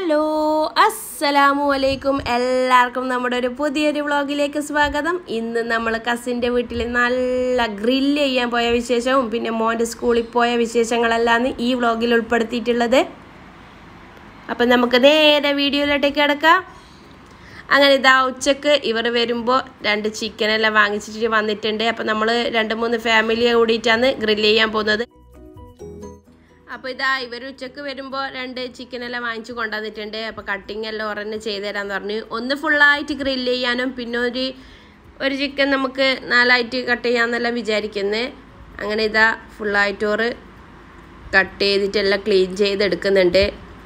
Hello അസ്സലാമു അലൈക്കും എല്ലാവർക്കും നമ്മുടെ ഒരു പുതിയൊരു വ്ളോഗിലേക്ക് സ്വാഗതം ഇന്ന് നമ്മൾ കസിൻ്റെ വീട്ടിൽ നല്ല ഗ്രില്ല് ചെയ്യാൻ പോയ വിശേഷവും പിന്നെ മോൻ്റെ സ്കൂളിൽ പോയ വിശേഷങ്ങളെല്ലാം ഈ വ്ളോഗിൽ ഉൾപ്പെടുത്തിയിട്ടുള്ളത് അപ്പം നമുക്ക് നേരെ വീഡിയോയിലോട്ടേക്ക് കിടക്കാം അങ്ങനെ ഇതാ ഉച്ചക്ക് ഇവർ വരുമ്പോൾ രണ്ട് ചിക്കനെല്ലാം വാങ്ങിച്ചിട്ട് വന്നിട്ടുണ്ട് അപ്പം നമ്മൾ രണ്ട് മൂന്ന് ഫാമിലിയെ കൂടിയിട്ടാണ് ഗ്രില്ല് ചെയ്യാൻ പോകുന്നത് അപ്പോൾ ഇതാ ഇവർ ഉച്ചക്ക് വരുമ്പോൾ രണ്ട് ചിക്കനെല്ലാം വാങ്ങിച്ചു കൊണ്ടുവന്നിട്ടുണ്ട് അപ്പോൾ കട്ടിങ് എല്ലാം ഒരെണ്ണം ചെയ്തു തരാമെന്ന് പറഞ്ഞു ഒന്ന് ഫുള്ളായിട്ട് ഗ്രില്ല് ചെയ്യാനും പിന്നെ ഒരു ഒരു ചിക്കൻ നമുക്ക് നാലായിട്ട് കട്ട് ചെയ്യാമെന്നെല്ലാം വിചാരിക്കുന്നത് അങ്ങനെ ഇതാ ഫുള്ളായിട്ട് ഓറ് കട്ട് ചെയ്തിട്ടെല്ലാം ക്ലീൻ ചെയ്തെടുക്കുന്നുണ്ട്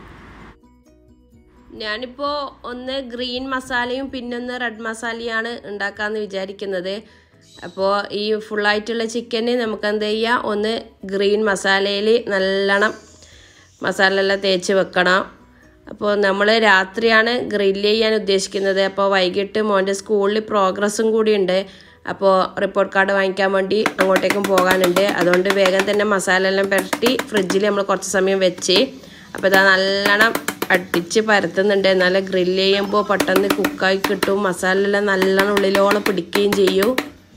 ഞാനിപ്പോൾ ഒന്ന് ഗ്രീൻ മസാലയും പിന്നൊന്ന് റെഡ് മസാലയാണ് ഉണ്ടാക്കാമെന്ന് വിചാരിക്കുന്നത് അപ്പോൾ ഈ ഫുള്ളായിട്ടുള്ള ചിക്കന് നമുക്ക് എന്ത് ചെയ്യാം ഒന്ന് ഗ്രീൻ മസാലയിൽ നല്ലോണം മസാല എല്ലാം തേച്ച് വെക്കണം അപ്പോൾ നമ്മൾ രാത്രിയാണ് ഗ്രില്ല് ചെയ്യാൻ ഉദ്ദേശിക്കുന്നത് അപ്പോൾ വൈകിട്ട് മോൻ്റെ സ്കൂളിൽ പ്രോഗ്രസ്സും കൂടിയുണ്ട് അപ്പോൾ റിപ്പോർട്ട് കാർഡ് വാങ്ങിക്കാൻ വേണ്ടി അങ്ങോട്ടേക്കും പോകാനുണ്ട് അതുകൊണ്ട് വേഗം തന്നെ മസാല എല്ലാം പുരട്ടി ഫ്രിഡ്ജിൽ നമ്മൾ കുറച്ച് സമയം വെച്ച് അപ്പോൾ ഇതാ നല്ലോണം അടിച്ച് പരത്തുന്നുണ്ട് നല്ല ഗ്രില്ല് ചെയ്യുമ്പോൾ പെട്ടെന്ന് കുക്കായി കിട്ടും മസാല എല്ലാം നല്ലോണം ഉള്ളിലോളം പിടിക്കുകയും ചെയ്യും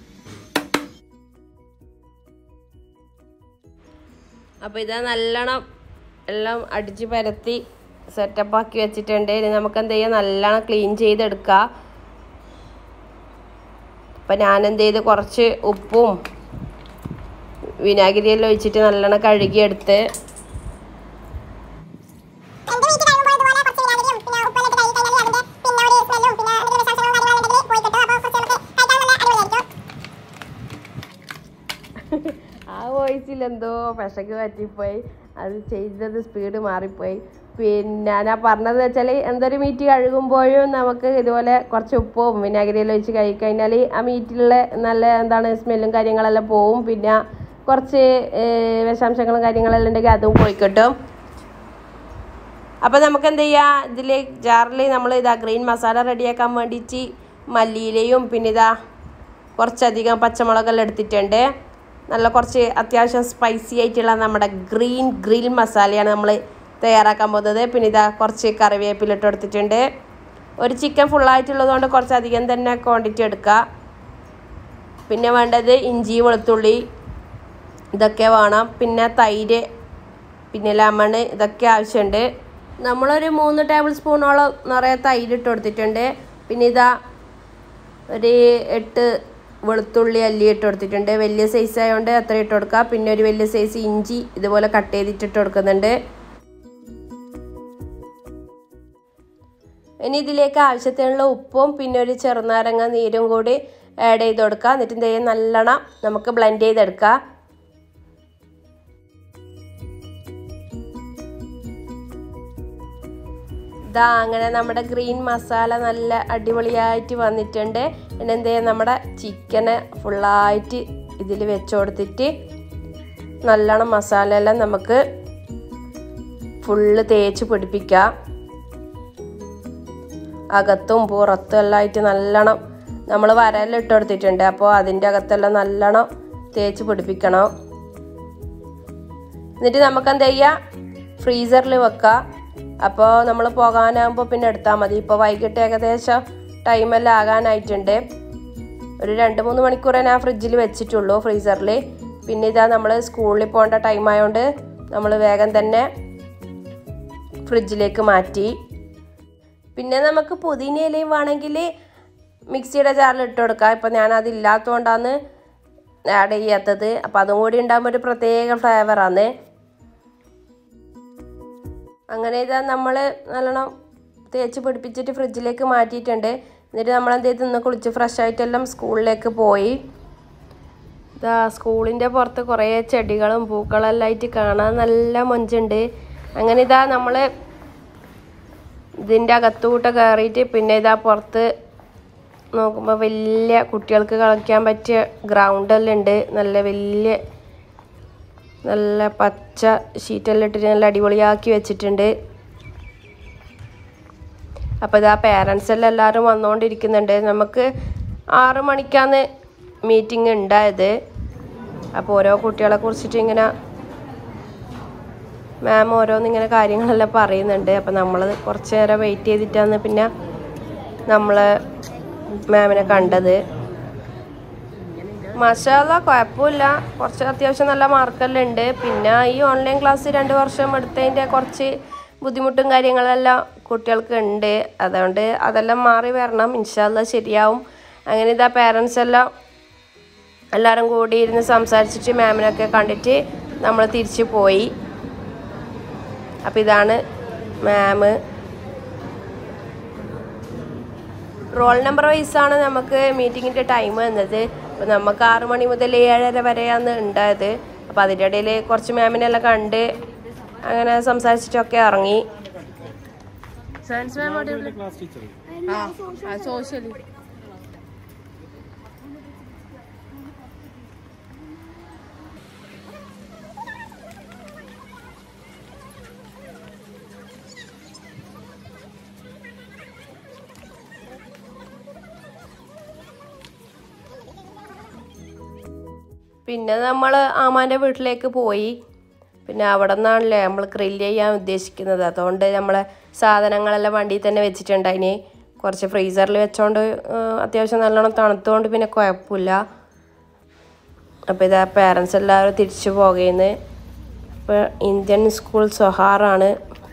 അപ്പോൾ ഇതാ നല്ലോണം എല്ലാം അടിച്ച് പരത്തി സെറ്റപ്പ് ആക്കി വെച്ചിട്ടുണ്ട് ഇനി നമുക്ക് എന്ത് ചെയ്യാം നല്ലോണം ക്ലീൻ ചെയ്തെടുക്കാം അപ്പം ഞാൻ എന്ത് ചെയ്ത് കുറച്ച് ഉപ്പും വിനാഗിരിയെല്ലാം ഒഴിച്ചിട്ട് നല്ലോണം കഴുകിയെടുത്ത് എന്റെ വീട്ടിൽ കഴിയുമ്പോൾ ഇതുപോലെ കുറച്ച് വിനാഗിരിയും പിന്നെ ഉപ്പെല്ലാം ഇട്ട് കഴുകി കഴിഞ്ഞാൽ അതിന്റെ പിന്നെ ഒരു സ്മെല്ലും പിന്നെ അതിന്റെ വിശാംശങ്ങളും കാര്യങ്ങളുണ്ടെങ്കിൽ പോയി കിട്ടും അപ്പോൾ കുറച്ച് നമുക്ക് കഴിക്കാൻ നല്ല അടിപൊളിയായിരിക്കും ആ വോയിസിൽ എന്തോ പെശക്ക് പറ്റിപ്പോയി അത് ചെയ്തത് സ്പീഡ് മാറിപ്പോയി പിന്നെ ഞാൻ പറഞ്ഞത് വെച്ചാൽ എന്തൊരു മീറ്റ് കഴുകുമ്പോഴും നമുക്ക് ഇതുപോലെ കുറച്ച് ഉപ്പും വിനാഗിരിയെല്ലാം ഒഴിച്ച് കഴുകി കഴിഞ്ഞാൽ ആ മീറ്റിലുള്ള നല്ല എന്താണ് സ്മെല്ലും കാര്യങ്ങളെല്ലാം പോവും പിന്നെ കുറച്ച് ഏർ, വിഷാംശങ്ങളും കാര്യങ്ങളെല്ലാം ഉണ്ടെങ്കിൽ അതും പോയി കിട്ടും അപ്പോൾ നമുക്ക് എന്ത് ചെയ്യാം ഇതിൽ ജാറിൽ നമ്മൾ ഇതാ ഗ്രീൻ മസാല റെഡിയാക്കാൻ വേണ്ടിയിട്ട് മല്ലിയിലയും പിന്നെ ഇതാ കുറച്ചധികം പച്ചമുളകെല്ലാം എടുത്തിട്ടുണ്ട് നല്ല കുറച്ച് അത്യാവശ്യം സ്പൈസി ആയിട്ടുള്ള നമ്മുടെ ഗ്രീൻ ഗ്രിൽ മസാലയാണ് നമ്മൾ തയ്യാറാക്കാൻ പോകുന്നത് പിന്നെ ഇതാ കുറച്ച് കറിവേപ്പില ഇട്ട് കൊടുത്തിട്ടുണ്ട് ഒരു ചിക്കൻ ഫുള്ളായിട്ടുള്ളത് കൊണ്ട് കുറച്ചധികം തന്നെ ക്വാണ്ടിറ്റി എടുക്കുക പിന്നെ വേണ്ടത് ഇഞ്ചി വെളുത്തുള്ളി ഇതൊക്കെ വേണം പിന്നെ തൈര് പിന്നെ ലെമൺ ഇതൊക്കെ ആവശ്യമുണ്ട് നമ്മളൊരു മൂന്ന് ടേബിൾ സ്പൂണോളം നിറയെ തൈര് ഇട്ട് കൊടുത്തിട്ടുണ്ട് പിന്നെ ഇതാ ഒരു എട്ട് വെളുത്തുള്ളി അല്ലി ഇട്ട് കൊടുത്തിട്ടുണ്ട് വലിയ സൈസ് ആയതുകൊണ്ട് അത്ര ഇട്ട് കൊടുക്കുക പിന്നെ ഒരു വലിയ സൈസ് ഇഞ്ചി ഇതുപോലെ കട്ട് ചെയ്തിട്ട് ഇട്ട് കൊടുക്കുന്നുണ്ട് ഇനി ഇതിലേക്ക് ആവശ്യത്തിനുള്ള ഉപ്പും പിന്നെ ഒരു ചെറുനാരങ്ങ നീരും കൂടി ആഡ് ചെയ്ത് കൊടുക്കുക എന്നിട്ട് എന്ത് ചെയ്യാം നല്ലോണം നമുക്ക് ബ്ലെൻഡ് ചെയ്തെടുക്കാം ഇതാ അങ്ങനെ നമ്മുടെ ഗ്രീൻ മസാല നല്ല അടിപൊളിയായിട്ട് വന്നിട്ടുണ്ട് പിന്നെ എന്ത് ചെയ്യാം നമ്മുടെ ചിക്കന് ഫുള്ളായിട്ട് ഇതിൽ വെച്ച് കൊടുത്തിട്ട് നല്ലോണം മസാല എല്ലാം നമുക്ക് ഫുള്ള് തേച്ച് പിടിപ്പിക്കാം അകത്തും പുറത്തും എല്ലാം ആയിട്ട് നല്ലോണം നമ്മൾ വരലെല്ലാം ഇട്ട് കൊടുത്തിട്ടുണ്ട് അപ്പോൾ അതിൻ്റെ അകത്തെല്ലാം നല്ലോണം തേച്ച് പിടിപ്പിക്കണം എന്നിട്ട് നമുക്ക് എന്ത് ചെയ്യാം ഫ്രീസറിൽ വെക്കാം അപ്പോൾ നമ്മൾ പോകാനാകുമ്പോൾ പിന്നെ എടുത്താൽ മതി ഇപ്പോൾ വൈകിട്ട് ഏകദേശം ടൈമെല്ലാം ആകാനായിട്ടുണ്ട് ഒരു രണ്ട് മൂന്ന് മണിക്കൂറേ ഞാൻ ഫ്രിഡ്ജിൽ വെച്ചിട്ടുള്ളൂ ഫ്രീസറിൽ പിന്നെ ഇതാ നമ്മൾ സ്കൂളിൽ പോകേണ്ട ടൈം ആയതുകൊണ്ട് നമ്മൾ വേഗം തന്നെ ഫ്രിഡ്ജിലേക്ക് മാറ്റി പിന്നെ നമുക്ക് പുതിന ഇലയും വേണമെങ്കിൽ മിക്സിയുടെ ജാറിൽ ഇട്ട് കൊടുക്കാം ഇപ്പം ഞാൻ അതില്ലാത്തതുകൊണ്ടാണ് ആഡ് ചെയ്യാത്തത് അപ്പം അതും കൂടി ഉണ്ടാകുമ്പോൾ ഒരു പ്രത്യേക ഫ്ലേവറാണ് അങ്ങനെ ഇതാ നമ്മൾ നല്ലോണം തേച്ച് പിടിപ്പിച്ചിട്ട് ഫ്രിഡ്ജിലേക്ക് മാറ്റിയിട്ടുണ്ട് എന്നിട്ട് നമ്മൾ എന്ത് ചെയ്ത് ഇന്ന് കുളിച്ച് ഫ്രഷ് ആയിട്ടെല്ലാം സ്കൂളിലേക്ക് പോയി ഇതാ സ്കൂളിൻ്റെ പുറത്ത് കുറേ ചെടികളും പൂക്കളെല്ലാം ആയിട്ട് കാണാൻ നല്ല മൊഞ്ചുണ്ട് അങ്ങനെ ഇതാ നമ്മൾ ഇതിൻ്റെ അകത്തൂട്ട് കയറിയിട്ട് പിന്നെ ഇതാ പുറത്ത് നോക്കുമ്പോൾ വലിയ കുട്ടികൾക്ക് കളിക്കാൻ പറ്റിയ ഗ്രൗണ്ടെല്ലാം ഉണ്ട് നല്ല വലിയ നല്ല പച്ച ഷീറ്റെല്ലാം ഇട്ടിട്ട് നല്ല അടിപൊളിയാക്കി വെച്ചിട്ടുണ്ട് അപ്പോൾ ഇതാ പേരൻസ് എല്ലാം എല്ലാവരും വന്നുകൊണ്ടിരിക്കുന്നുണ്ട് നമുക്ക് ആറ് മണിക്കാണ് മീറ്റിംഗ് ഉണ്ടായത് അപ്പോൾ ഓരോ കുട്ടികളെ കുറിച്ചിട്ട് ഇങ്ങനെ മാം ഓരോന്നിങ്ങനെ കാര്യങ്ങളെല്ലാം പറയുന്നുണ്ട് അപ്പം നമ്മൾ കുറച്ച് നേരം വെയിറ്റ് ചെയ്തിട്ടാണ് പിന്നെ നമ്മൾ മാമിനെ കണ്ടത് മഷാല കുഴപ്പമില്ല കുറച്ച് അത്യാവശ്യം നല്ല മാർക്കെല്ലാം ഉണ്ട് പിന്നെ ഈ ഓൺലൈൻ ക്ലാസ് രണ്ട് വർഷം എടുത്തതിൻ്റെ കുറച്ച് ബുദ്ധിമുട്ടും കാര്യങ്ങളെല്ലാം കുട്ടികൾക്ക് ഉണ്ട് അതുകൊണ്ട് അതെല്ലാം മാറി വരണം ഇൻഷാല്ല ശരിയാവും അങ്ങനെ ഇതാ പേരൻസ് എല്ലാം എല്ലാവരും കൂടി ഇരുന്ന് സംസാരിച്ചിട്ട് മാമിനൊക്കെ കണ്ടിട്ട് നമ്മൾ തിരിച്ചു പോയി അപ്പം ഇതാണ് മാമ് റോൾ നമ്പർ വൈസാണ് നമുക്ക് മീറ്റിങ്ങിൻ്റെ ടൈം എന്നത് അപ്പോൾ നമുക്ക് ആറ് മണി മുതൽ ഏഴര വരെയാണ് ഉണ്ടായത് അപ്പോൾ അതിൻ്റെ ഇടയിൽ കുറച്ച് മാമിനെല്ലാം കണ്ട് അങ്ങനെ സംസാരിച്ചിട്ടൊക്കെ ഇറങ്ങി science ma'am class teacher social പിന്നെ നമ്മൾ ആമാൻ്റെ വീട്ടിലേക്ക് പോയി പിന്നെ അവിടെ നിന്നാണല്ലേ നമ്മൾ ഗ്രില്ല് ചെയ്യാൻ ഉദ്ദേശിക്കുന്നത് അതുകൊണ്ട് നമ്മളെ സാധനങ്ങളെല്ലാം വണ്ടിയിൽ തന്നെ വെച്ചിട്ടുണ്ടായിന് കുറച്ച് ഫ്രീസറിൽ വെച്ചോണ്ട് ആ, അത്യാവശ്യം നല്ലോണം തണുത്തുകൊണ്ട് പിന്നെ കുഴപ്പമില്ല അപ്പോൾ ഇതാ പേരൻസ് എല്ലാവരും തിരിച്ചു പോകുന്നത് ഇപ്പോൾ ഇന്ത്യൻ സ്കൂൾ സൊഹാറാണ്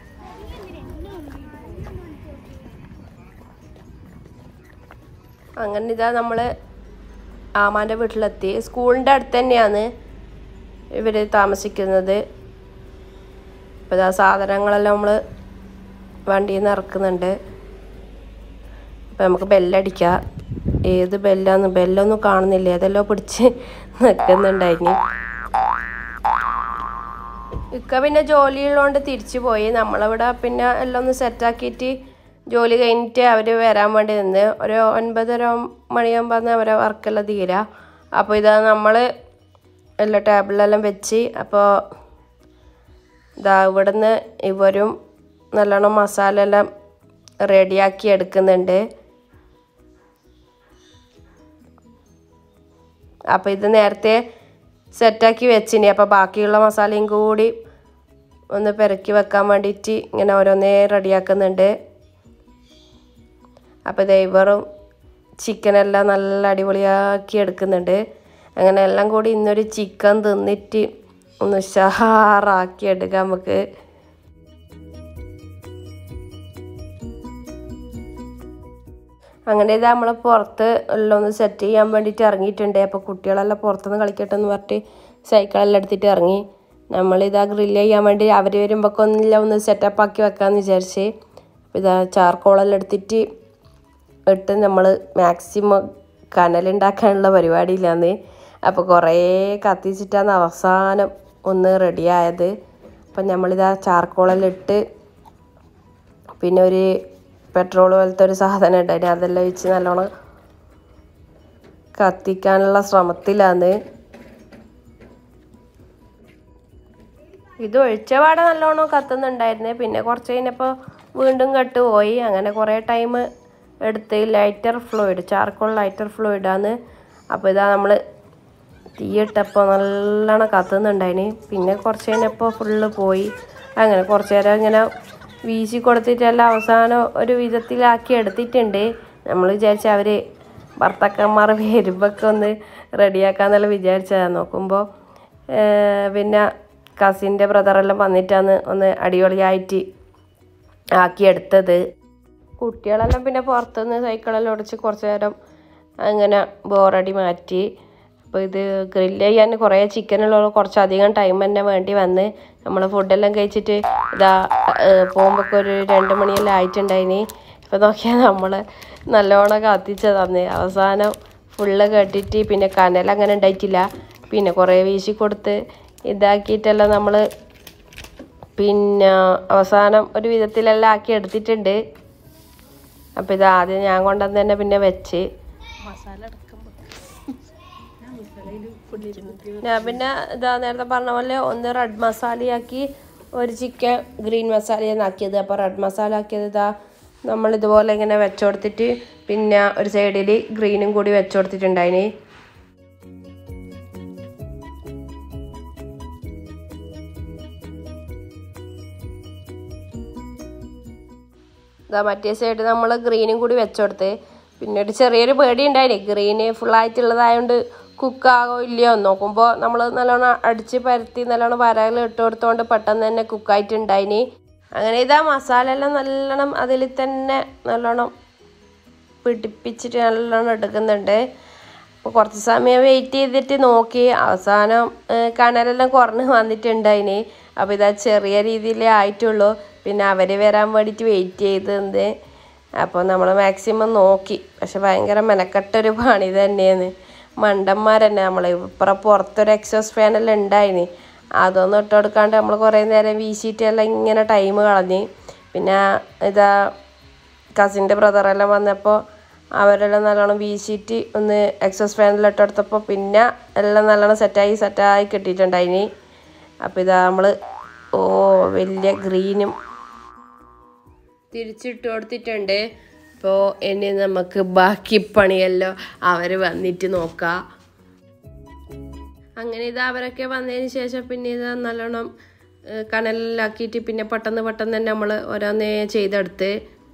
അങ്ങനെ ഇതാ നമ്മൾ ആമാൻ്റെ വീട്ടിലെത്തി സ്കൂളിൻ്റെ അടുത്ത് തന്നെയാണ് ഇവർ താമസിക്കുന്നത് ഇപ്പോൾ ഇതാ സാധനങ്ങളെല്ലാം നമ്മൾ വണ്ടിയിൽ നിന്ന് ഇറക്കുന്നുണ്ട് അപ്പോൾ നമുക്ക് ബെല്ലടിക്കാം ഏത് ബെല്ലാന്ന് ബെല്ലൊന്നും കാണുന്നില്ല ഏതെല്ലോ പിടിച്ച് നിൽക്കുന്നുണ്ടായിനി ഇക്ക പിന്നെ ജോലിയുള്ളതുകൊണ്ട് തിരിച്ചു പോയി നമ്മളവിടെ പിന്നെ എല്ലാം ഒന്ന് സെറ്റാക്കിയിട്ട് ജോലി കഴിഞ്ഞിട്ട് അവർ വരാൻ വേണ്ടി നിന്ന് ഒരു ഒൻപതര മണിയാകുമ്പോൾ അവരെ വർക്കെല്ലാം തീരാ അപ്പോൾ ഇതാ നമ്മൾ എല്ലാ ടേബിളിലെല്ലാം വെച്ച് അപ്പോൾ ഇതാ ഇവിടുന്ന് ഇവരും നല്ലോണം മസാല എല്ലാം റെഡിയാക്കി എടുക്കുന്നുണ്ട് അപ്പോൾ ഇത് നേരത്തെ സെറ്റാക്കി വെച്ചിനി അപ്പോൾ ബാക്കിയുള്ള മസാലയും കൂടി ഒന്ന് പെരക്കി വെക്കാൻ വേണ്ടിയിട്ട് ഇങ്ങനെ ഓരോന്നേ റെഡിയാക്കുന്നുണ്ട് അപ്പോൾ ദൈവറും ചിക്കനെല്ലാം നല്ല അടിപൊളിയാക്കി എടുക്കുന്നുണ്ട് അങ്ങനെ എല്ലാം കൂടി ഇന്നൊരു ചിക്കൻ തിന്നിട്ട് ഒന്ന് ഉഷാറാക്കി എടുക്കാം നമുക്ക് അങ്ങനെ ഇത് നമ്മൾ പുറത്ത് എല്ലാം ഒന്ന് സെറ്റ് ചെയ്യാൻ വേണ്ടിയിട്ട് ഇറങ്ങിയിട്ടുണ്ട് അപ്പോൾ കുട്ടികളെല്ലാം പുറത്തുനിന്ന് കളിക്കട്ടെ എന്ന് പറഞ്ഞിട്ട് സൈക്കിളെല്ലാം എടുത്തിട്ട് ഇറങ്ങി നമ്മളിതാ ഗ്രില്ല് ചെയ്യാൻ വേണ്ടി അവർ വരുമ്പോൾ ഒന്നെല്ലാം ഒന്ന് സെറ്റപ്പ് ആക്കി വെക്കാമെന്ന് വിചാരിച്ച് അപ്പോൾ ഇതാ ചാർക്കോളെല്ലാം എടുത്തിട്ട് ഇട്ട് നമ്മൾ മാക്സിമം കനലുണ്ടാക്കാനുള്ള പരിപാടിയില്ലാന്ന് അപ്പോൾ കുറേ കത്തിച്ചിട്ടാണ് അവസാനം ഒന്ന് റെഡിയായത് അപ്പം നമ്മളിതാ ചാർക്കോളെല്ലാം ഇട്ട് പിന്നെ ഒരു പെട്രോൾ പോലത്തെ ഒരു സാധനം ഉണ്ടായിരുന്നു അതെല്ലാം വെച്ച് നല്ലോണം കത്തിക്കാനുള്ള ശ്രമത്തിലാണ് ഇത് ഒഴിച്ച പാടെ നല്ലോണം കത്തുന്നുണ്ടായിരുന്നേ പിന്നെ കുറച്ച് കഴിഞ്ഞപ്പോൾ വീണ്ടും കെട്ടുപോയി അങ്ങനെ കുറേ ടൈം എടുത്ത് ലൈറ്റർ ഫ്ലൂയിഡ് ചാർക്കോൾ ലൈറ്റർ ഫ്ലൂയിഡാണ് അപ്പോൾ ഇതാ നമ്മൾ തീയിട്ടപ്പോൾ നല്ലോണം കത്തുന്നുണ്ടായിന് പിന്നെ കുറച്ച് കഴിഞ്ഞപ്പോൾ ഫുള്ള് പോയി അങ്ങനെ കുറച്ച് നേരം ഇങ്ങനെ വീശി കൊടുത്തിട്ടെല്ലാം അവസാനം ഒരു വിധത്തിലാക്കി എടുത്തിട്ടുണ്ട് നമ്മൾ വിചാരിച്ച അവർ ഭർത്താക്കന്മാർ വരുമ്പോഴൊക്കെ ഒന്ന് റെഡിയാക്കാന്നെല്ലാം വിചാരിച്ചതാണ് നോക്കുമ്പോൾ പിന്നെ കസിൻ്റെ ബ്രദറെല്ലാം വന്നിട്ടാണ് ഒന്ന് അടിപൊളിയായിട്ട് ആക്കിയെടുത്തത് കുട്ടികളെല്ലാം പിന്നെ പുറത്തുനിന്ന് സൈക്കിളെല്ലാം ഓടിച്ച് കുറച്ച് നേരം അങ്ങനെ ബോറടി മാറ്റി അപ്പോൾ ഇത് ഗ്രില്ല് ചെയ്യാൻ കുറേ ചിക്കനുള്ള കുറച്ചധികം ടൈം തന്നെ വേണ്ടി വന്ന് നമ്മൾ ഫുഡെല്ലാം കഴിച്ചിട്ട് ഇതാ പോകുമ്പോൾ ഒരു രണ്ട് മണിയെല്ലാം ആയിട്ടുണ്ടായിനി ഇപ്പോൾ നോക്കിയാൽ നമ്മൾ നല്ലോണം കത്തിച്ച് തന്ന് അവസാനം ഫുള്ള് കെട്ടിട്ട് പിന്നെ കനൽ അങ്ങനെ ഉണ്ടായിട്ടില്ല പിന്നെ കുറേ വീശി കൊടുത്ത് ഇതാക്കിയിട്ടെല്ലാം നമ്മൾ പിന്നെ അവസാനം ഒരു വിധത്തിലെല്ലാം ആക്കി എടുത്തിട്ടുണ്ട് അപ്പോൾ ഇത് ആദ്യം ഞാൻ കൊണ്ടുവന്ന് തന്നെ പിന്നെ വെച്ച് ഞാൻ പിന്നെ ഇതാ നേരത്തെ പറഞ്ഞ പോലെ ഒന്ന് റെഡ് മസാലയാക്കി ഒരു ചിക്കൻ ഗ്രീൻ മസാലയാണ് ആക്കിയത് അപ്പോൾ റെഡ് മസാല ആക്കിയത് ഇതാ നമ്മൾ ഇതുപോലെ ഇങ്ങനെ വെച്ചുകൊടുത്തിട്ട് പിന്നെ ഒരു സൈഡിൽ ഗ്രീനും കൂടി വെച്ചുകൊടുത്തിട്ടുണ്ടായിന് ഇതാ മറ്റേ സൈഡ് നമ്മൾ ഗ്രീനും കൂടി വെച്ചെടുത്ത് പിന്നെ ഒരു ചെറിയൊരു പേടി ഉണ്ടായിന് ഗ്രീന് ഫുള്ളായിട്ടുള്ളതായതുകൊണ്ട് കുക്കാകോ ഇല്ലയോ നോക്കുമ്പോൾ നമ്മൾ നല്ലോണം അടിച്ച് പരത്തി നല്ലോണം വരകൾ ഇട്ട് കൊടുത്തോണ്ട് പെട്ടെന്ന് തന്നെ കുക്കായിട്ടുണ്ടായിന് അങ്ങനെ ഇതാ മസാല എല്ലാം നല്ലോണം അതിൽ തന്നെ നല്ലോണം പിടിപ്പിച്ചിട്ട് നല്ലോണം എടുക്കുന്നുണ്ട് അപ്പോൾ കുറച്ച് സമയം വെയിറ്റ് ചെയ്തിട്ട് നോക്കി അവസാനം ഏഹ്, കനലെല്ലാം കുറഞ്ഞ് വന്നിട്ടുണ്ടായിന് അപ്പോൾ ഇതാ ചെറിയ രീതിയിലേ ആയിട്ടുള്ളൂ പിന്നെ അവർ വരാൻ വേണ്ടിയിട്ട് വെയിറ്റ് ചെയ്തത് അപ്പോൾ നമ്മൾ മാക്സിമം നോക്കി പക്ഷെ ഭയങ്കര മെനക്കെട്ടൊരു പണി തന്നെയാണ് മണ്ടന്മാർ തന്നെ നമ്മൾ ഇപ്പുറം പുറത്തൊരു എക്സോസ് ഫാനെല്ലാം ഉണ്ടായിന് അതൊന്നും ഇട്ട് കൊടുക്കാണ്ട് നമ്മൾ കുറേ നേരം വീശിയിട്ടെല്ലാം ഇങ്ങനെ ടൈം കളഞ്ഞ് പിന്നെ ഇതാ കസിൻ്റെ ബ്രദറെല്ലാം വന്നപ്പോൾ അവരെല്ലാം നല്ലോണം വീശിയിട്ട് ഒന്ന് എക്സോസ് ഫാനിൽ ഇട്ടെടുത്തപ്പോൾ പിന്നെ എല്ലാം നല്ലോണം സെറ്റായി സെറ്റായി കിട്ടിയിട്ടുണ്ടായിനി അപ്പോൾ ഇതാ നമ്മൾ ഓ വലിയ ഗ്രീനും തിരിച്ചിട്ട് കൊടുത്തിട്ടുണ്ട് അപ്പോൾ ഇനി നമുക്ക് ബാക്കി പണിയല്ലോ അവർ വന്നിട്ട് നോക്കാം അങ്ങനെ ഇത് അവരൊക്കെ വന്നതിന് ശേഷം പിന്നെ ഇത് നല്ലോണം ഏഹ്, കനലിലാക്കിയിട്ട് പിന്നെ പെട്ടെന്ന് പെട്ടെന്ന് തന്നെ നമ്മൾ ഓരോന്നേ ചെയ്തെടുത്ത്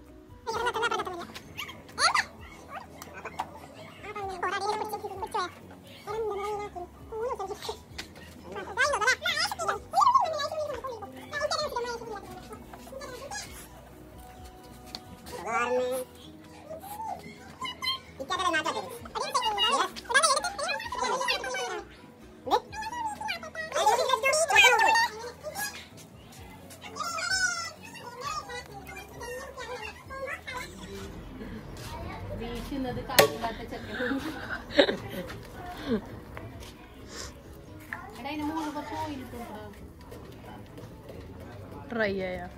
ട്രൈ ചെയ്യാം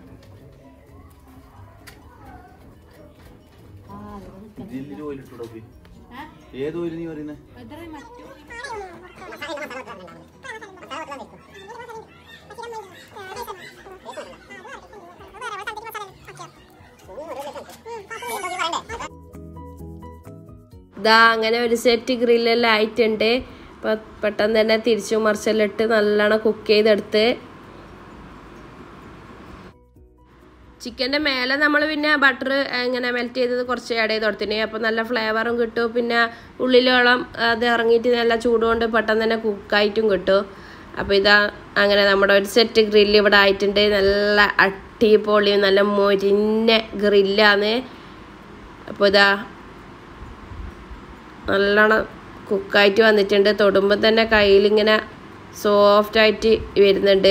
ഇതിൽ ഓയിലിട്ടോ ഏത് ഓയിൽ നീ പറയുന്നത് ഇതാ അങ്ങനെ ഒരു സെറ്റ് ഗ്രില്ലെല്ലാം ആയിട്ടുണ്ട് അപ്പോൾ പെട്ടെന്ന് തന്നെ തിരിച്ചു മറിച്ചെല്ലാം ഇട്ട് നല്ലോണം കുക്ക് ചെയ്തെടുത്ത് ചിക്കൻ്റെ മേലെ നമ്മൾ പിന്നെ ബട്ടർ ഇങ്ങനെ മെൽറ്റ് ചെയ്തത് കുറച്ച് ആഡ് ചെയ്ത് കൊടുത്തിന് അപ്പോൾ നല്ല ഫ്ലേവറും കിട്ടും പിന്നെ ഉള്ളിലോളം അത് ഇറങ്ങിയിട്ട് നല്ല ചൂടുകൊണ്ട് പെട്ടെന്ന് തന്നെ കുക്കായിട്ടും കിട്ടും അപ്പോൾ ഇതാ അങ്ങനെ നമ്മുടെ ഒരു സെറ്റ് ഗ്രില്ല് ഇവിടെ ആയിട്ടുണ്ട് നല്ല അടിപൊളിയും നല്ല മൊരിഞ്ഞ ഗ്രില്ലാണ് അപ്പോൾ ഇതാ നല്ലോണം കുക്കായിട്ട് വന്നിട്ടുണ്ട് തൊടുമ്പോൾ തന്നെ കയ്യിലിങ്ങനെ സോഫ്റ്റായിട്ട് വരുന്നുണ്ട്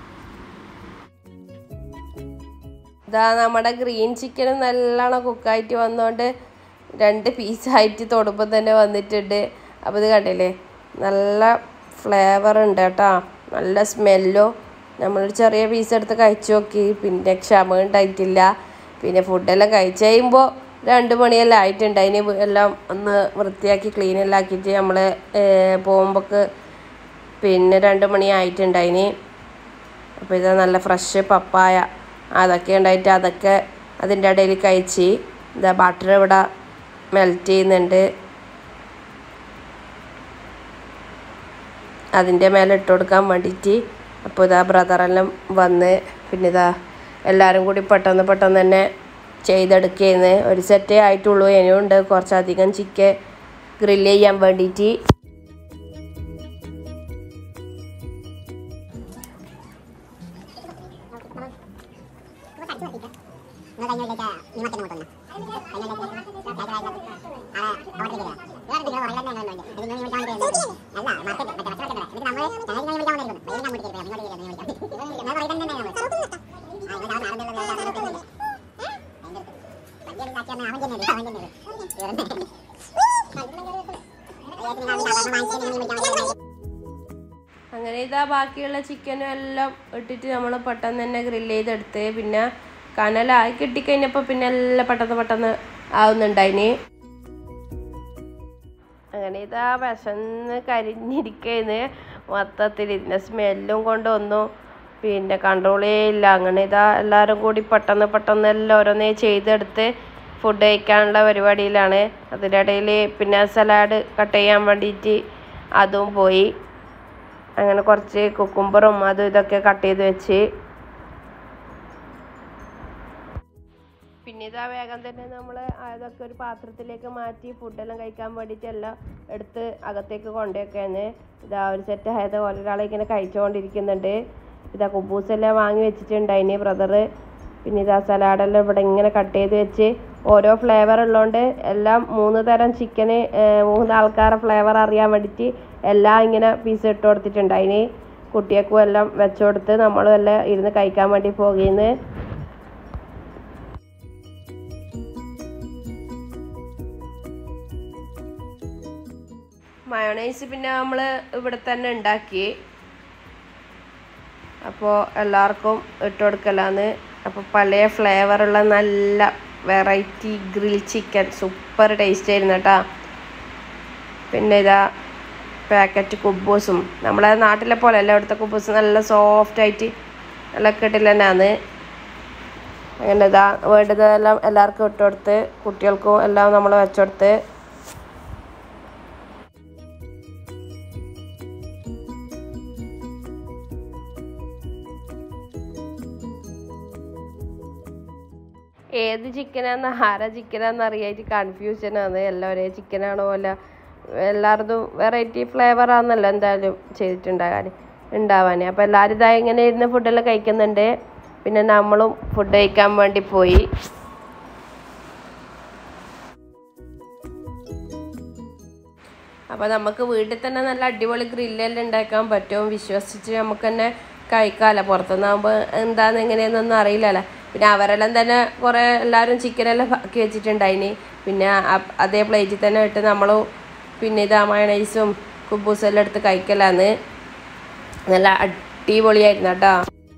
ഇതാ നമ്മുടെ ഗ്രീൻ ചിക്കനും നല്ലോണം കുക്കായിട്ട് വന്നോണ്ട് രണ്ട് പീസായിട്ട് തൊടുമ്പോൾ തന്നെ വന്നിട്ടുണ്ട് അപ്പോൾ ഇത് കണ്ടില്ലേ നല്ല ഫ്ലേവർ ഉണ്ട് കേട്ടോ നല്ല സ്മെല്ലോ നമ്മളൊരു ചെറിയ പീസ് എടുത്ത് കഴിച്ചു നോക്കി പിന്നെ ക്ഷമ ഉണ്ടായിട്ടില്ല പിന്നെ ഫുഡെല്ലാം കഴിച്ച് കഴിയുമ്പോൾ രണ്ട് മണിയെല്ലാം ആയിട്ടുണ്ട് അതിന് എല്ലാം ഒന്ന് വൃത്തിയാക്കി ക്ലീൻ എല്ലാം ആക്കിയിട്ട് നമ്മൾ പോകുമ്പോൾക്ക് പിന്നെ രണ്ട് മണി ആയിട്ടുണ്ടായിന് അപ്പോൾ ഇത് നല്ല ഫ്രഷ് പപ്പായ അതൊക്കെ ഉണ്ടായിട്ട് അതൊക്കെ അതിൻ്റെ ഇടയിൽ കഴിച്ച് ഇതാ ബട്ടർ ഇവിടെ മെൽറ്റ് ചെയ്യുന്നുണ്ട് അതിൻ്റെ മേലെ ഇട്ട് കൊടുക്കാൻ വേണ്ടിയിട്ട് അപ്പോൾ ഇതാ ബ്രദറെല്ലാം വന്ന് പിന്നെ ഇതാ എല്ലാവരും കൂടി പെട്ടെന്ന് പെട്ടെന്ന് തന്നെ ചെയ്തെടുക്കുകയെന്ന് ഒരു സെറ്റേ ആയിട്ടുള്ളൂ ഇനിയുണ്ട് കുറച്ചധികം ചിക്കൻ ഗ്രില്ല് ചെയ്യാൻ വേണ്ടിയിട്ട് അങ്ങനെ ഇതാ ബാക്കിയുള്ള ചിക്കനും എല്ലാം ഇട്ടിട്ട് നമ്മൾ പെട്ടെന്ന് തന്നെ ഗ്രില്ല് ചെയ്തെടുത്ത് പിന്നെ കനലായി കിട്ടിക്കഴിഞ്ഞപ്പോൾ പിന്നെ എല്ലാം പെട്ടെന്ന് പെട്ടെന്ന് ആവുന്നുണ്ടായിന് അങ്ങനെ ഇതാ വിശന്ന് കരിഞ്ഞിരിക്കുന്നു മൊത്തത്തിൽ ഇതിൻ്റെ സ്മെല്ലും കൊണ്ടൊന്നും പിന്നെ കൺട്രോളേ ഇല്ല അങ്ങനെ ഇതാ എല്ലാവരും കൂടി പെട്ടെന്ന് പെട്ടെന്ന് എല്ലാം ഓരോന്നേ ചെയ്തെടുത്ത് ഫുഡ് കഴിക്കാനുള്ള പരിപാടിയിലാണ് അതിൻ്റെ ഇടയിൽ പിന്നെ സലാഡ് കട്ട് ചെയ്യാൻ വേണ്ടിയിട്ട് അതും പോയി അങ്ങനെ കുറച്ച് കുക്കുംബറും അതും ഇതൊക്കെ കട്ട് ചെയ്ത് വെച്ച് പിന്നെ ഇതാ വേഗം തന്നെ നമ്മൾ അതൊക്കെ ഒരു പാത്രത്തിലേക്ക് മാറ്റി ഫുഡെല്ലാം കഴിക്കാൻ വേണ്ടിയിട്ട് എല്ലാം എടുത്ത് അകത്തേക്ക് കൊണ്ടുവയ്ക്കാന്ന് ഇതാ ഒരു സെറ്റ് ആയത് ഒരാളെ ഇങ്ങനെ കഴിച്ചുകൊണ്ടിരിക്കുന്നുണ്ട് ഇതാ കുബൂസെല്ലാം വാങ്ങി വെച്ചിട്ടുണ്ടായിന് ബ്രദറ് പിന്നെ ഇതാ സലാഡെല്ലാം ഇവിടെ ഇങ്ങനെ കട്ട് ചെയ്ത് വെച്ച് ഓരോ ഫ്ലേവർ ഉള്ളതുകൊണ്ട് എല്ലാം മൂന്ന് തരം ചിക്കന് മൂന്ന് ആൾക്കാരുടെ ഫ്ലേവർ അറിയാൻ വേണ്ടിയിട്ട് എല്ലാം ഇങ്ങനെ പീസ് ഇട്ട് കൊടുത്തിട്ടുണ്ടായിന് കുട്ടികൾക്കും എല്ലാം വെച്ചു കൊടുത്ത് നമ്മളും എല്ലാം ഇരുന്ന് കഴിക്കാൻ വേണ്ടി പോകുന്നു മയോണൈസ് പിന്നെ നമ്മൾ ഇവിടെ തന്നെ ഉണ്ടാക്കി അപ്പോൾ എല്ലാവർക്കും ഇട്ട് കൊടുക്കലാന്ന് അപ്പോൾ പല ഫ്ലേവറുള്ള നല്ല variety grill chicken super taste ആയിരുന്നു കേട്ടോ പിന്നെ ഇതാ പാക്കറ്റ് കുബൂസും നമ്മളെ നാട്ടിലെ പോലെ അല്ല ഇവിടുത്തെ കുബൂസ് നല്ല സോഫ്റ്റ് ആയിട്ട് നല്ല കിട്ടില്ല തന്നെയാണ് അങ്ങനെ ഇതാ വേണ്ടതെല്ലാം എല്ലാവർക്കും ഇട്ട് കൊടുത്ത് കുട്ടികൾക്കും എല്ലാം നമ്മൾ വെച്ചുകൊടുത്ത് ഏത് ചിക്കനാന്ന് ആരാ ചിക്കനാന്ന് അറിയായിട്ട് കൺഫ്യൂഷനാണ് എല്ലാം ഒരേ ചിക്കനാണോ അല്ല എല്ലായിടത്തും വെറൈറ്റി ഫ്ലേവർ ആണെന്നല്ലോ എന്തായാലും ചെയ്തിട്ടുണ്ടാകാൻ ഉണ്ടാവാൻ അപ്പോൾ എല്ലാവരും ഇതാ ഇങ്ങനെ ഇരുന്ന് ഫുഡെല്ലാം കഴിക്കുന്നുണ്ട് പിന്നെ നമ്മളും ഫുഡ് കഴിക്കാൻ വേണ്ടി പോയി അപ്പോൾ നമുക്ക് വീട്ടിൽ തന്നെ നല്ല അടിപൊളി ഗ്രില്ലെല്ലാം ഉണ്ടാക്കാൻ പറ്റും വിശ്വസിച്ച് നമുക്ക് തന്നെ കഴിക്കാമല്ലോ പുറത്തുനിന്നാകുമ്പോൾ എന്താന്ന് എങ്ങനെയാണെന്നൊന്നും അറിയില്ലല്ലോ പിന്നെ അവരെല്ലാം തന്നെ കുറേ എല്ലാവരും ചിക്കനെല്ലാം ബാക്കി വെച്ചിട്ടുണ്ടായിനി പിന്നെ അ- അതേ പ്ലേറ്റിൽ തന്നെ ഇട്ട് നമ്മൾ പിന്നെ ഇതാ മയണൈസും കുബൂസും എല്ലാം എടുത്ത് കഴിക്കലാന്ന് നല്ല അടിപൊളിയായിരുന്നു കേട്ടോ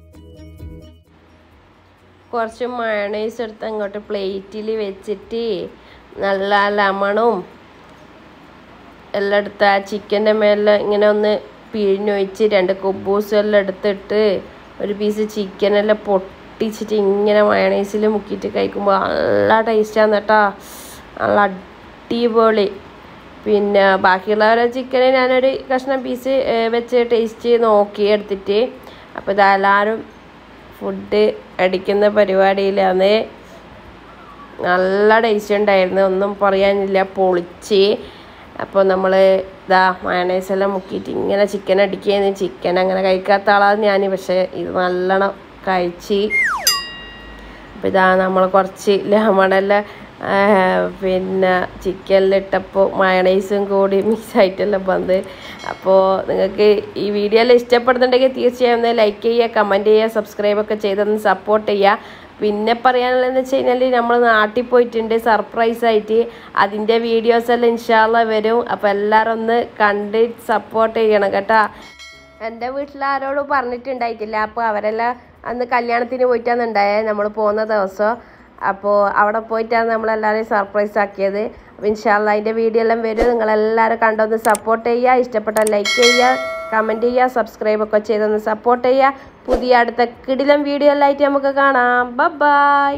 കുറച്ച് മയണൈസ് എടുത്ത് അങ്ങോട്ട് പ്ലേറ്റിൽ വെച്ചിട്ട് നല്ല ലെമണും എല്ലാം എടുത്ത് ആ ചിക്കൻ്റെ മേലെ ഇങ്ങനെ ഒന്ന് പിഴിഞ്ഞൊഴിച്ച് രണ്ട് കുബൂസും എല്ലാം എടുത്തിട്ട് ഒരു പീസ് ചിക്കനെല്ലാം പൊട്ടിച്ചിട്ട് ഇങ്ങനെ മയണൈസിൽ മുക്കിയിട്ട് കഴിക്കുമ്പോൾ നല്ല ടേസ്റ്റാണ് കേട്ടോ നല്ല അടിപൊളി പിന്നെ ബാക്കിയുള്ളവരെ ചിക്കന് ഞാനൊരു കഷ്ണം പീസ് വെച്ച് ടേസ്റ്റ് നോക്കി എടുത്തിട്ട് അപ്പോൾ ഇതെല്ലാവരും ഫുഡ് അടിക്കുന്ന പരിപാടിയിലാണ് നല്ല ടേസ്റ്റ് ഉണ്ടായിരുന്നു ഒന്നും പറയാനില്ല പൊളിച്ച് അപ്പോൾ നമ്മൾ ഇതാ മയണൈസ് എല്ലാം മുക്കിയിട്ട് ഇങ്ങനെ ചിക്കൻ അടിക്കുകയെന്ന് ചിക്കൻ അങ്ങനെ കഴിക്കാത്ത ആളാണ് ഞാൻ പക്ഷേ ഇത് നല്ലോണം കഴിച്ച് അപ്പോൾ ഇതാ നമ്മൾ കുറച്ച് ലെമണെല്ലാം പിന്നെ ചിക്കനിലിട്ടപ്പോൾ മയണൈസും കൂടി മിക്സ് ആയിട്ടെല്ലാം വന്ന് അപ്പോൾ നിങ്ങൾക്ക് ഈ വീഡിയോ എല്ലാം ഇഷ്ടപ്പെടുന്നുണ്ടെങ്കിൽ തീർച്ചയായും ഒന്ന് ലൈക്ക് ചെയ്യുക കമൻറ്റ് ചെയ്യുക സബ്സ്ക്രൈബ് ഒക്കെ ചെയ്തൊന്ന് സപ്പോർട്ട് ചെയ്യുക പിന്നെ പറയാനുള്ളതെന്ന് വെച്ച് കഴിഞ്ഞാൽ നമ്മൾ നാട്ടിൽ പോയിട്ടുണ്ട് സർപ്രൈസ് ആയിട്ട് അതിൻ്റെ വീഡിയോസ് എല്ലാം ഇൻഷാല്ല വരും അപ്പോൾ എല്ലാവരും ഒന്ന് കണ്ട് സപ്പോർട്ട് ചെയ്യണം കേട്ടോ എൻ്റെ വീട്ടിൽ ആരോടും പറഞ്ഞിട്ടുണ്ടായിട്ടില്ല അപ്പോൾ അവരെല്ലാം അന്ന് കല്യാണത്തിന് പോയിട്ടാണ് ഉണ്ടായത് നമ്മൾ പോകുന്ന ദിവസം അപ്പോൾ അവിടെ പോയിട്ടാണ് നമ്മളെല്ലാവരെയും സർപ്രൈസ് ആക്കിയത് അപ്പോൾ ഇൻഷാല്ല അതിൻ്റെ വീഡിയോ എല്ലാം വരും നിങ്ങളെല്ലാവരും കണ്ടൊന്ന് സപ്പോർട്ട് ചെയ്യുക ഇഷ്ടപ്പെട്ട ലൈക്ക് ചെയ്യുക കമൻറ്റ് ചെയ്യുക സബ്സ്ക്രൈബ് ഒക്കെ ചെയ്തൊന്ന് സപ്പോർട്ട് ചെയ്യുക പുതിയ അടുത്ത കിടിലം വീഡിയോ എല്ലാം ആയിട്ട് നമുക്ക് കാണാം ബൈ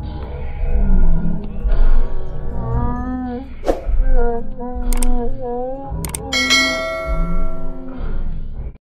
Thank you.